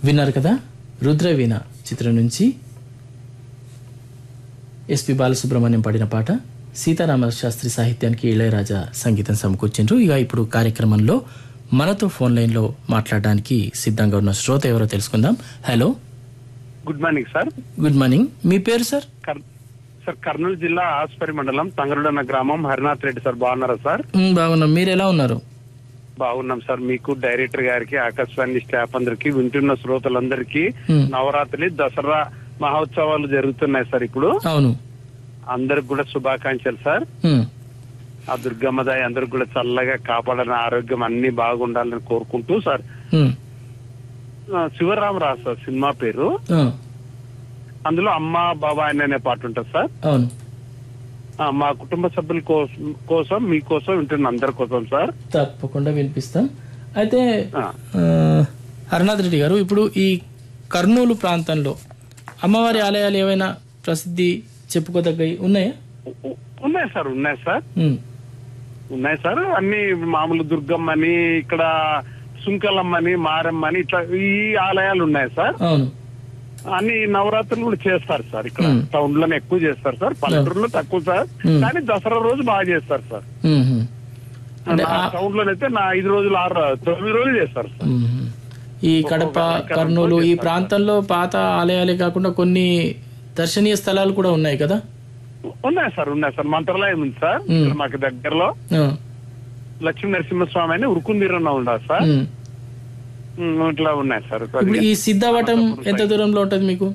విన్నారు కదా రుద్రవీణ చిత్రం నుంచి ఎస్పి బాలసుబ్రహ్మణ్యం పాడిన పాట సీతారామ శాస్త్రి సాహిత్యానికి ఇళయరాజా సంగీతం సమకూర్చిండ్రు ఇక ఇప్పుడు కార్యక్రమంలో మనతో ఫోన్ లైన్లో మాట్లాడడానికి సిద్ధంగా ఉన్న శ్రోత ఎవరో తెలుసుకుందాం hello good morning sir good morning మీ పేరు సార్ కర్- సార్ కర్నూలు జిల్లా ఆస్పరి మండలం తంగరుడన్న గ్రామం హరినాథ్ రెడ్డి సార్ బాగున్నారా సార్ మ్, బాగున్నాం మీరు ఎలా ఉన్నారు బాగున్నాం సార్ మీకు డైరెక్టర్ గారికి ఆకాశవాణి స్టాఫ్ అందరికి వింటున్న శ్రోతలందరికీ మ్, నవరాత్రి దసరా మహోత్సవాలు జరుగుతున్నాయి సార్ ఇప్పుడు అవును అందరికి కూడా శుభాకాంక్షలు సార్ మ్, ఆ దుర్గమ్మదాయి అందరికి కూడా చల్లగా కాపాడని ఆరోగ్యం అన్ని బాగుండాలని కోరుకుంటూ సార్ మ్, ఆ, శివరామరావు సార్ సినిమా పేరు ఆ, అందులో అమ్మ బాబా ఆయన అనే పాట ఉంటుంది సార్ అవును ఆ, మా కుటుంబ సభ్యుల కోసం కోసం మీకోసం వింటున్న అందరి కోసం సార్ తప్పకుండా వినిపిస్తాం అయితే ఆ. ఆ, హరనాథ్ రెడ్డి గారు ఇప్పుడు ఈ కర్నూలు ప్రాంతంలో అమ్మవారి ఆలయాలు ఏవైనా ప్రసిద్ధి చెప్పుకోదగ్గవి ఉన్నాయా ఉ- ఉ- ఉన్నాయి సార్ ఉన్నాయి సార్ ఉమ్, ఉన్నాయి సార్ అన్ని మామూలు దుర్గమ్మని ఇక్కడ సుంకలమ్మని మారమ్మని ఇట్లా ఈ ఆలయాలు ఉన్నాయి సార్ అవును అన్ని నవరాత్రులు కూడా చేస్తారు సార్ ఇక్కడ Hmm. టౌన్ లోనే ఎక్కువ చేస్తారు సార్ పల్లెటూరులో తక్కువ సార్ Hmm. కానీ దసరా రోజు బాగా చేస్తారు సార్ ఉమ్, ఉమ్. అంటే నా ఆ- టౌన్ లోనైతే నా ఐదు రోజులు ఆరు రో- తొమ్మిది రోజులు చేస్తారు సార్ ఉమ్, ఉమ్. ఈ కడప కర్నూలు ఈ ప్రాంతంలో పాత ఆలయాలే కాకుండా కొన్ని దర్శనీయ స్థలాలు కూడా ఉన్నాయి కదా ఉన్నాయి సార్ ఉన్నాయి సార్ మంత్రాలయం ఉంది సార్ Hmm. ఇక్కడ మాకు దగ్గరలో ఆ, లక్ష్మీ నరసింహస్వామి అని ఉరుకుందీరన్న ఉండదు సార్ ఉమ్. ఉమ్, ఇట్లా ఉన్నాయి సార్ ఇప్పుడు ఈ సిద్ధవటం ఎంత దూరంలో ఉంటుంది మీకు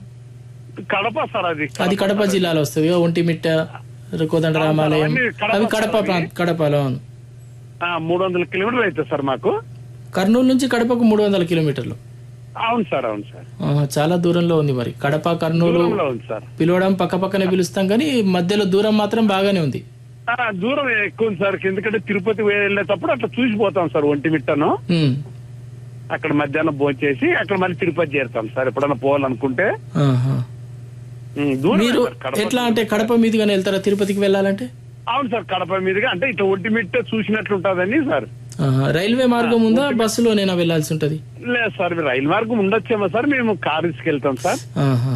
కడప సార్ అది అది కడప జిల్లాలో వస్తుంది కదా, ఒంటిమిట్ట కోదండ రామాలయం అవన్నీ కడప అవి కడప సార్ ప్రాంత కడపలో అవును ఆ, మూడు వందల కిలోమీటర్లు అవుతుంది సార్ మాకు కర్నూలు నుంచి కడపకు మూడు వందల కిలోమీటర్లు అవును సార్ అవును సార్ ఆహా, చాలా దూరంలో ఉంది మరి కడప కర్నూలు దూరంలో ఉంది సార్ పిలవడం పక్క పక్కనే పిలుస్తాం కానీ మధ్యలో దూరం మాత్రం బాగానే ఉంది ఆ, దూరం ఎక్కువ ఉంది సార్ ఎందుకంటే తిరుపతి వెళ్ళేటప్పుడు అట్లా చూసిపోతాం సార్ ఒంటిమిట్టను ఉమ్, అక్కడ మధ్యాహ్నం భోజనం చేసి అక్కడ మళ్ళీ తిరుపతి చేరుతాం సార్ ఎప్పుడైనా పోవాలనుకుంటే ఆహా. ఉమ్, దూరం మీరు సార్ కడప ఎట్లా అంటే కడప మీదుగానే వెళ్తారా తిరుపతికి వెళ్ళాలంటే అవును సార్ కడప మీదుగా అంటే ఇట్లా ఒంటిమిట్ట చూసినట్లు ఉంటదని సార్ ఆహా, రైల్వే మార్గం ఉందా బస్సులోనైనా వెళ్ళాల్సి ఉంటది లేదు సార్ రైలు మార్గం ఉండొచ్చేమో సార్ మేము కారు తీసుకెళ్తాం సార్ ఆహా.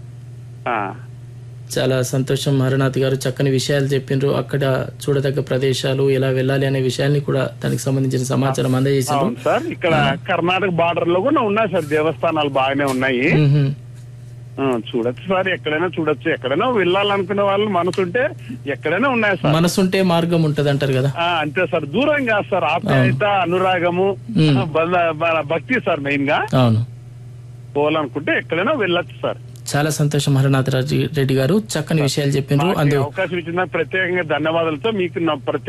ఆ, చాలా సంతోషం హరనాథ్ గారు చక్కని విషయాలు చెప్పిండ్రు అక్కడ చూడదగ్గ ప్రదేశాలు ఎలా వెళ్ళాలి అనే విషయాన్ని కూడా దానికి సంబంధించిన సమాచారం అందజేసిండ్రు అవును సార్ ఇక్కడ కర్ణాటక బార్డర్ లో కూడా ఉన్నాయి సార్ దేవస్థానాలు బాగానే ఉన్నాయి మ్మ్. ఆ, చూడొచ్చు సార్ ఎక్కడైనా చూడొచ్చు ఎక్కడైనా వెళ్ళాలనుకునే వాళ్ళు మనసుంటే ఎక్కడైనా ఉన్నాయి సార్ మనసుంటే మార్గం ఉంటది అంటారు కదా ఆ, అంతే సార్ దూరం కాదు సార్ ఆప్యాయత అనురాగము మ్మ్. బంధ- బ- భక్తి సార్ మెయిన్ గా అవును పోవాలనుకుంటే ఎక్కడైనా వెళ్ళొచ్చు సార్ చాలా సంతోషం హరనాథ్ రాజు రెడ్డి గారు చక్కని విషయాలు చెప్పిండ్రు నాకు ఈ అందు అవకాశం ఇచ్చిన ప్రత్యేకంగా ధన్యవాదాలతో మీకు నా ప్రత్యేక